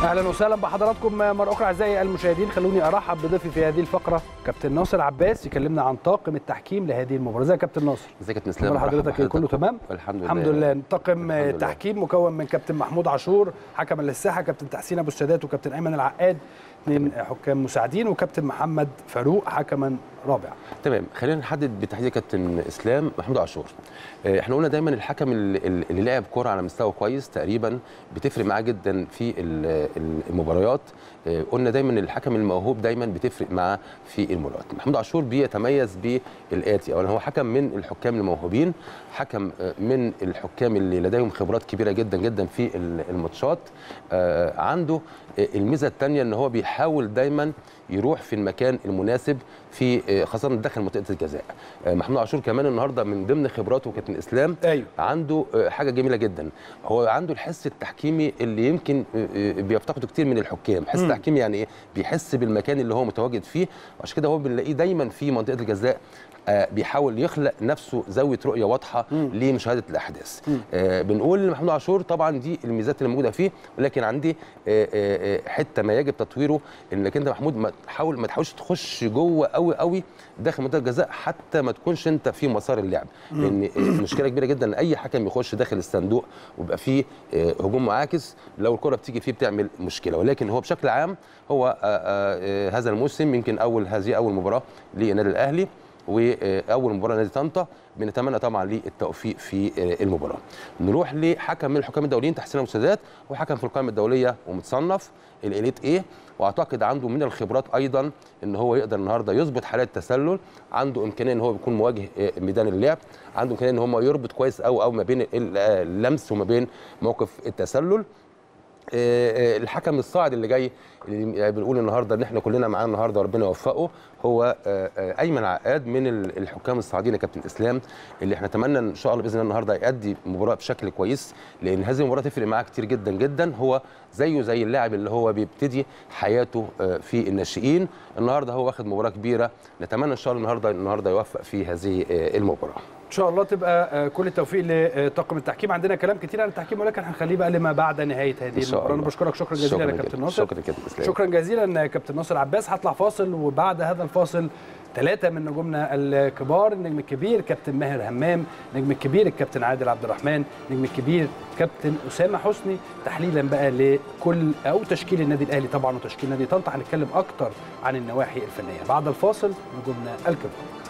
اهلا وسهلا بحضراتكم مره اخرى اعزائي المشاهدين خلوني ارحب بضيفي في هذه الفقره كابتن ناصر عباس يكلمنا عن طاقم التحكيم لهذه المباراه ازيك يا كابتن ناصر ازيك يا كابتن اسلام اخبار حضرتك إيه؟ كله تمام الحمد لله الحمد لله طاقم الحمد لله. تحكيم مكون من كابتن محمود عاشور حكما للساحه كابتن تحسين ابو السادات وكابتن ايمن العقاد اثنين حكام مساعدين وكابتن محمد فاروق حكما رابع تمام خلينا نحدد بالتحديد يا كابتن اسلام محمود عاشور آه، احنا قلنا دايما الحكم اللي, اللي لعب كوره على مستوى كويس تقريبا بتفرق معاه جدا في ال- ال- المباريات آه، قلنا دايما الحكم الموهوب دايما بتفرق معاه في المباريات محمود عاشور بيتميز بالاتي اولا هو حكم من الحكام الموهوبين حكم آه، من الحكام اللي لديهم خبرات كبيره جدا جدا في ال- الماتشات آه، عنده آه، الميزه الثانيه ان هو بيحاول دايما يروح في المكان المناسب في آه، خاصه داخل منطقه الجزاء آه، محمود عاشور كمان النهارده من ضمن خبراته كابتن اسلام ايوه عنده آه، حاجه جميله جدا هو عنده الحس التحكيمي اللي يمكن آه، آه، بيفتقده كتير من الحكام حس مم. التحكيمي يعني ايه بيحس بالمكان اللي هو متواجد فيه وعشان كده هو بنلاقيه دايما في منطقه الجزاء آه، بيحاول يخلق نفسه زاويه رؤيه واضحه مم. لمشاهده الاحداث مم. آه، بنقول لمحمود عاشور طبعا دي الميزات اللي موجوده فيه ولكن عندي آه، آه، آه، حته ما يجب تطويره انك انت محمود ما تحاول ما تحاولش تخش جوه قوي قوي داخل منطقه الجزاء حتى ما تكونش انت في مسار اللعب لان مشكله كبيره جدا ان اي حكم يخش داخل الصندوق ويبقى فيه آه، هجوم معاكس لو الكره بتيجي فيه بتعمل مشكله ولكن هو بشكل عام هو آه، آه، آه، هذا الموسم يمكن اول هذه اول مباراه للنادي الاهلي واول مباراه نادي طنطا بنتمنى طبعا للتوفيق في آه، المباراه نروح لحكم من الحكام الدوليين تحسين ابو سادات وحكم في القائمه الدوليه ومتصنف الاليت ايه واعتقد عنده من الخبرات ايضا ان هو يقدر النهارده يظبط حالات التسلل عنده امكانيه ان هو يكون مواجه آه، ميدان اللعب عنده امكانيه ان هو يربط كويس او او ما بين ال- آه، اللمس وما بين موقف التسلل آه، آه، الحكم الصاعد اللي جاي اللي بنقول النهارده ان احنا كلنا معاه النهارده وربنا يوفقه هو آه، آه، ايمن عقاد من ال- الحكام الصاعدين يا كابتن اسلام اللي احنا نتمنى ان شاء الله باذن الله النهارده يأدي مباراه بشكل كويس لان هذه المباراه تفرق معاه كتير جدا جدا هو زيه زي اللاعب اللي هو بيبتدي حياته آه، في الناشئين النهارده هو واخد مباراه كبيره نتمنى ان شاء الله النهارده النهارده يوفق في هذه آه، المباراه ان شاء الله تبقى آه، كل التوفيق لطاقم التحكيم عندنا كلام كتير عن التحكيم ولكن هنخليه بقى لما بعد نهايه هذه إن شاء المباراه انا الله. بشكرك شكرا جزيلا يا شكرا كابتن جدا. ناصر شكرا كابتن اسلام شكرا جزيلا يا كابتن ناصر عباس هطلع فاصل وبعد هذا الفاصل ثلاثة من نجومنا الكبار النجم الكبير كابتن ماهر همام النجم الكبير الكابتن عادل عبد الرحمن النجم الكبير كابتن أسامة حسني تحليلا بقى لكل أو تشكيل النادي الأهلي طبعا وتشكيل نادي طنطا هنتكلم أكتر عن النواحي الفنية بعد الفاصل نجومنا الكبار